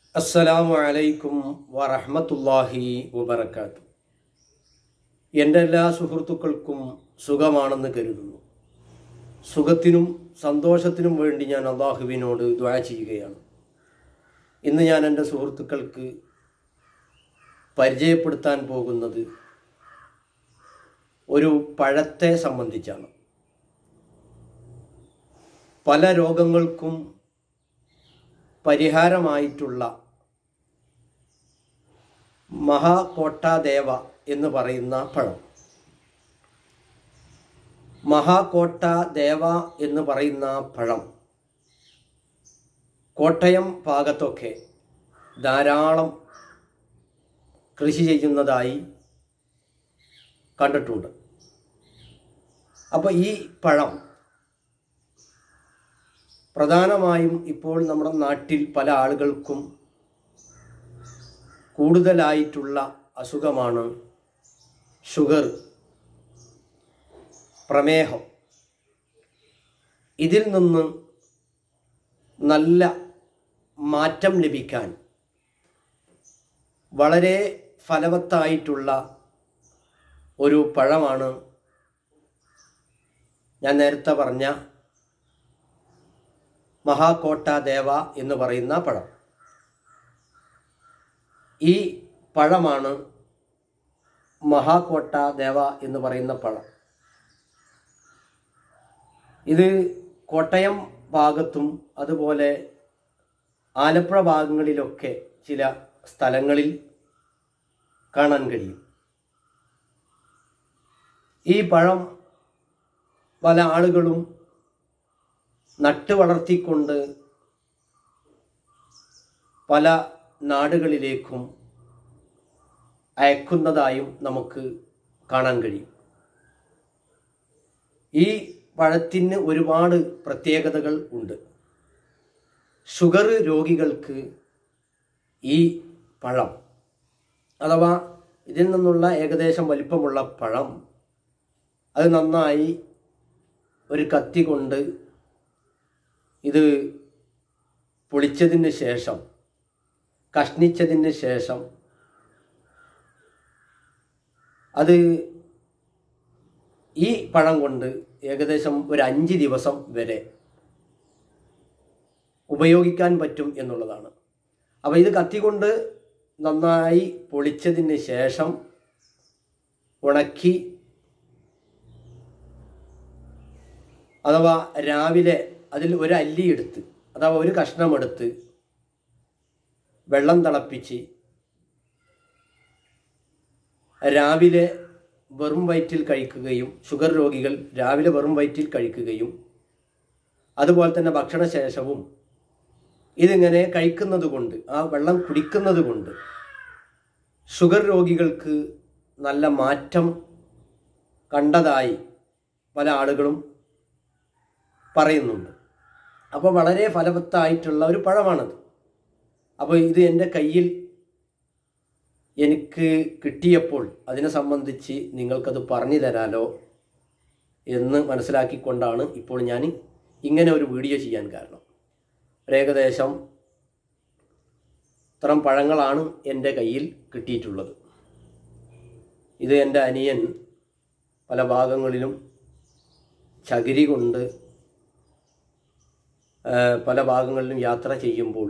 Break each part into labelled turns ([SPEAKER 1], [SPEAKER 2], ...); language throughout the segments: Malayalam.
[SPEAKER 1] അസ്സലാമു അലൈക്കും വറഹ്മത്തുള്ളാഹി വബറകാത്തു എൻ്റെ എല്ലാ സുഹൃത്തുക്കൾക്കും സുഖമാണെന്ന് കരുതുന്നു സുഖത്തിനും സന്തോഷത്തിനും വേണ്ടി ഞാൻ അള്ളാഹുവിനോട് ദ്വാ ചെയ്യുകയാണ് ഇന്ന് ഞാൻ എൻ്റെ സുഹൃത്തുക്കൾക്ക് പരിചയപ്പെടുത്താൻ പോകുന്നത് ഒരു പഴത്തെ സംബന്ധിച്ചാണ് പല രോഗങ്ങൾക്കും പരിഹാരമായിട്ടുള്ള മഹാകോട്ടാദേവ എന്ന് പറയുന്ന പഴം മഹാകോട്ട ദേവ എന്ന് പറയുന്ന പഴം കോട്ടയം ഭാഗത്തൊക്കെ ധാരാളം കൃഷി ചെയ്യുന്നതായി കണ്ടിട്ടുണ്ട് അപ്പോൾ ഈ പഴം പ്രധാനമായും ഇപ്പോൾ നമ്മുടെ നാട്ടിൽ പല ആളുകൾക്കും കൂടുതലായിട്ടുള്ള അസുഖമാണ് ഷുഗർ പ്രമേഹം ഇതിൽ നിന്ന് നല്ല മാറ്റം ലഭിക്കാൻ വളരെ ഫലവത്തായിട്ടുള്ള ഒരു പഴമാണ് ഞാൻ നേരത്തെ പറഞ്ഞ മഹാകോട്ട ദേവ എന്ന് പറയുന്ന പഴം ഈ പഴമാണ് മഹാകോട്ട ദേവ എന്ന് പറയുന്ന പഴം ഇത് കോട്ടയം ഭാഗത്തും അതുപോലെ ആലപ്പുഴ ഭാഗങ്ങളിലൊക്കെ ചില സ്ഥലങ്ങളിൽ കാണാൻ കഴിയും ഈ പഴം പല ആളുകളും നട്ടു വളർത്തിക്കൊണ്ട് പല നാടുകളിലേക്കും അയക്കുന്നതായും നമുക്ക് കാണാൻ കഴിയും ഈ പഴത്തിന് ഒരുപാട് പ്രത്യേകതകൾ ഉണ്ട് ഷുഗർ രോഗികൾക്ക് ഈ പഴം അഥവാ ഇതിൽ നിന്നുള്ള ഏകദേശം വലിപ്പമുള്ള പഴം അത് നന്നായി ഒരു കത്തി കൊണ്ട് ഇത് പൊളിച്ചതിന് ശേഷം കഷ്ണിച്ചതിന് ശേഷം അത് ഈ പഴം കൊണ്ട് ഏകദേശം ഒരു അഞ്ച് ദിവസം വരെ ഉപയോഗിക്കാൻ പറ്റും എന്നുള്ളതാണ് അപ്പോൾ ഇത് കത്തി കൊണ്ട് നന്നായി പൊളിച്ചതിന് ശേഷം ഉണക്കി അഥവാ രാവിലെ അതിൽ ഒരു അല്ലി എടുത്ത് അഥവാ ഒരു കഷ്ണമെടുത്ത് വെള്ളം തിളപ്പിച്ച് രാവിലെ വെറും വയറ്റിൽ കഴിക്കുകയും ഷുഗർ രോഗികൾ രാവിലെ വെറും വയറ്റിൽ കഴിക്കുകയും അതുപോലെ തന്നെ ഭക്ഷണശേഷവും ഇതിങ്ങനെ കഴിക്കുന്നത് കൊണ്ട് ആ വെള്ളം കുടിക്കുന്നത് കൊണ്ട് ഷുഗർ രോഗികൾക്ക് നല്ല മാറ്റം കണ്ടതായി പല ആളുകളും പറയുന്നുണ്ട് അപ്പോൾ വളരെ ഫലവത്തായിട്ടുള്ള ഒരു പഴമാണത് അപ്പോൾ ഇത് എൻ്റെ കയ്യിൽ എനിക്ക് കിട്ടിയപ്പോൾ അതിനെ സംബന്ധിച്ച് നിങ്ങൾക്കത് പറഞ്ഞു തരാലോ എന്ന് മനസ്സിലാക്കിക്കൊണ്ടാണ് ഇപ്പോൾ ഞാൻ ഇങ്ങനെ ഒരു വീഡിയോ ചെയ്യാൻ കാരണം ഏകദേശം ഇത്തരം പഴങ്ങളാണ് എൻ്റെ കയ്യിൽ കിട്ടിയിട്ടുള്ളത് ഇത് എൻ്റെ അനിയൻ പല ഭാഗങ്ങളിലും ചകിരി കൊണ്ട് പല ഭാഗങ്ങളിലും യാത്ര ചെയ്യുമ്പോൾ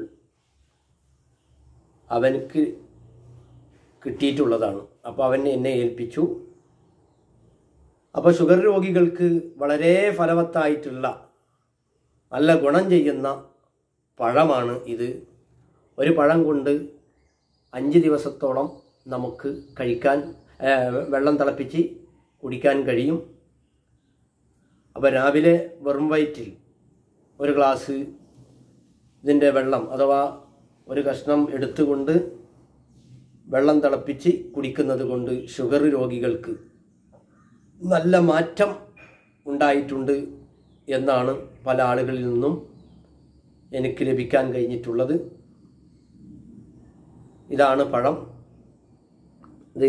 [SPEAKER 1] അവനക്ക് കിട്ടിയിട്ടുള്ളതാണ് അപ്പോൾ അവൻ എന്നെ ഏൽപ്പിച്ചു അപ്പോൾ ഷുഗർ രോഗികൾക്ക് വളരെ ഫലവത്തായിട്ടുള്ള നല്ല ഗുണം ചെയ്യുന്ന പഴമാണ് ഇത് ഒരു പഴം കൊണ്ട് അഞ്ച് ദിവസത്തോളം നമുക്ക് കഴിക്കാൻ വെള്ളം തിളപ്പിച്ച് കുടിക്കാൻ കഴിയും അപ്പോൾ രാവിലെ വെറും വയറ്റിൽ ഒരു ഗ്ലാസ് ഇതിൻ്റെ വെള്ളം അഥവാ ഒരു കഷ്ണം എടുത്തുകൊണ്ട് വെള്ളം തിളപ്പിച്ച് കുടിക്കുന്നത് കൊണ്ട് ഷുഗർ രോഗികൾക്ക് നല്ല മാറ്റം ഉണ്ടായിട്ടുണ്ട് എന്നാണ് പല ആളുകളിൽ നിന്നും എനിക്ക് ലഭിക്കാൻ കഴിഞ്ഞിട്ടുള്ളത് ഇതാണ് പഴം ഇത്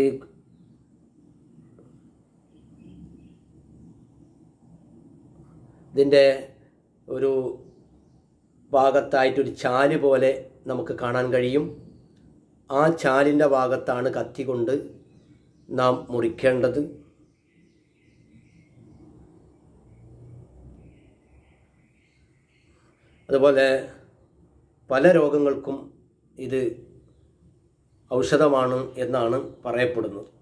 [SPEAKER 1] ഇതിൻ്റെ ഒരു ഭാഗത്തായിട്ടൊരു ചാല് പോലെ നമുക്ക് കാണാൻ കഴിയും ആ ചാലിൻ്റെ ഭാഗത്താണ് കത്തി കൊണ്ട് നാം മുറിക്കേണ്ടത് അതുപോലെ പല രോഗങ്ങൾക്കും ഇത് ഔഷധമാണ് എന്നാണ് പറയപ്പെടുന്നത്